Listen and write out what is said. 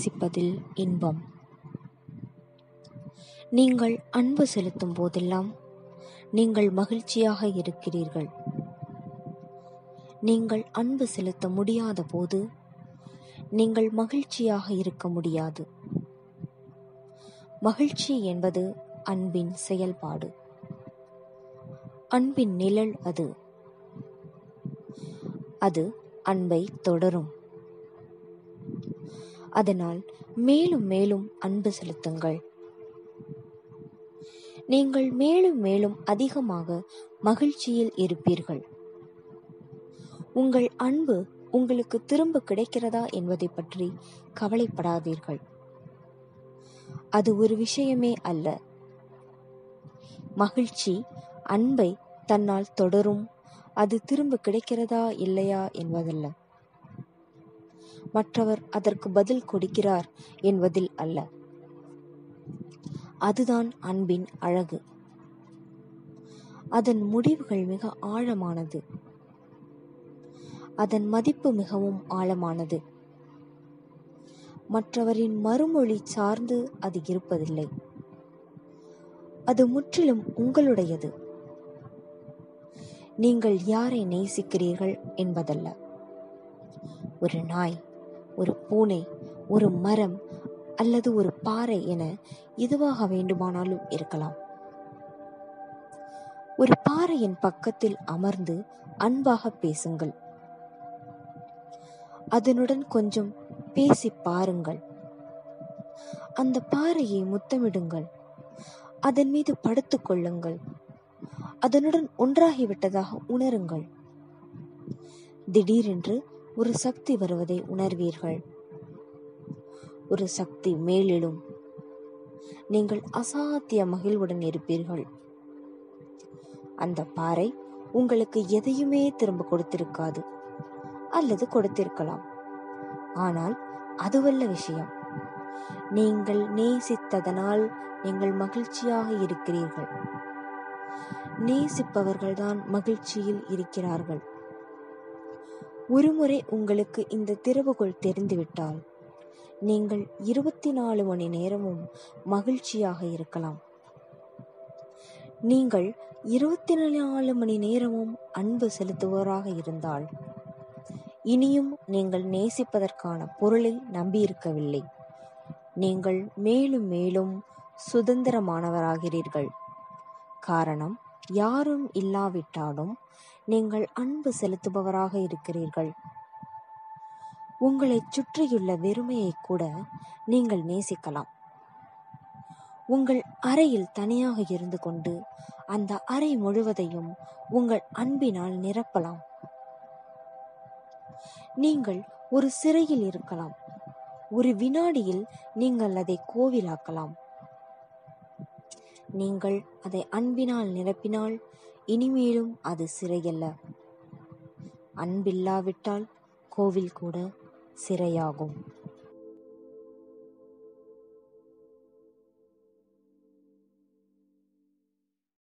நேசிப்பதில் இன்பம் நீங்கள் அன்பு செலுத்தும் போதெல்லாம் நீங்கள் மகிழ்ச்சியாக இருக்கிறீர்கள் நீங்கள் அன்பு செலுத்த முடியாத போது நீங்கள் மகிழ்ச்சியாக இருக்க முடியாது மகிழ்ச்சி என்பது அன்பின் செயல்பாடு அன்பின் நிழல் அது அது அன்பை தொடரும் அதனால் மேலும் மேலும் அன்பு செலுத்துங்கள் நீங்கள் மேலும் மேலும் அதிகமாக மகிழ்ச்சியில் இருப்பீர்கள் உங்கள் அன்பு உங்களுக்கு திரும்ப கிடைக்கிறதா என்பதை பற்றி கவலைப்படாதீர்கள் அது ஒரு விஷயமே அல்ல மகிழ்ச்சி அன்பை தன்னால் தொடரும் அது திரும்ப கிடைக்கிறதா இல்லையா என்பதல்ல மற்றவர் அதற்கு பதில் கொடுக்கிறார் என்பதில் அல்ல அதுதான் அன்பின் அழகு அதன் முடிவுகள் மிக ஆழமானது அதன் மதிப்பு மிகவும் ஆழமானது மற்றவரின் மறுமொழி சார்ந்து அது இருப்பதில்லை அது முற்றிலும் உங்களுடையது நீங்கள் யாரை நேசிக்கிறீர்கள் என்பதல்ல ஒரு நாய் ஒரு பூனை ஒரு மரம் அல்லது ஒரு பாறை என எதுவாக வேண்டுமானாலும் இருக்கலாம் ஒரு பாறையின் பக்கத்தில் அமர்ந்து அன்பாக பேசுங்கள் அதனுடன் கொஞ்சம் பேசி பாருங்கள் அந்த பாறையை முத்தமிடுங்கள் அதன் மீது படுத்துக் கொள்ளுங்கள் அதனுடன் ஒன்றாகிவிட்டதாக உணருங்கள் திடீரென்று ஒரு சக்தி வருவதை உணர்வீர்கள் ஒரு சக்தி மேலிடும் நீங்கள் அசாத்திய மகிழ்வுடன் இருப்பீர்கள் அந்த பாறை உங்களுக்கு எதையுமே திரும்ப கொடுத்திருக்காது அல்லது கொடுத்திருக்கலாம் ஆனால் அதுவல்ல விஷயம் நீங்கள் நேசித்ததனால் நீங்கள் மகிழ்ச்சியாக இருக்கிறீர்கள் நேசிப்பவர்கள்தான் மகிழ்ச்சியில் இருக்கிறார்கள் ஒருமுறை உங்களுக்கு இந்த திறவுகோள் தெரிந்துவிட்டால் நீங்கள் இருபத்தி நாலு மணி நேரமும் மகிழ்ச்சியாக இருக்கலாம் நீங்கள் இருபத்தி நாலு மணி நேரமும் அன்பு செலுத்துவோராக இருந்தால் இனியும் நீங்கள் நேசிப்பதற்கான பொருளை நம்பியிருக்கவில்லை நீங்கள் மேலும் மேலும் சுதந்திரமானவராகிறீர்கள் காரணம் யாரும் இல்லாவிட்டாலும் நீங்கள் அன்பு செலுத்துபவராக இருக்கிறீர்கள் உங்களைச் சுற்றியுள்ள வெறுமையை கூட நீங்கள் நேசிக்கலாம் உங்கள் அறையில் தனியாக இருந்து கொண்டு அந்த அறை முழுவதையும் உங்கள் அன்பினால் நிரப்பலாம் நீங்கள் ஒரு சிறையில் இருக்கலாம் ஒரு வினாடியில் நீங்கள் அதை கோவிலாக்கலாம் நீங்கள் அதை அன்பினால் நிரப்பினால் இனிமேலும் அது சிறையல்ல அன்பில்லாவிட்டால் கோவில் கூட சிறையாகும்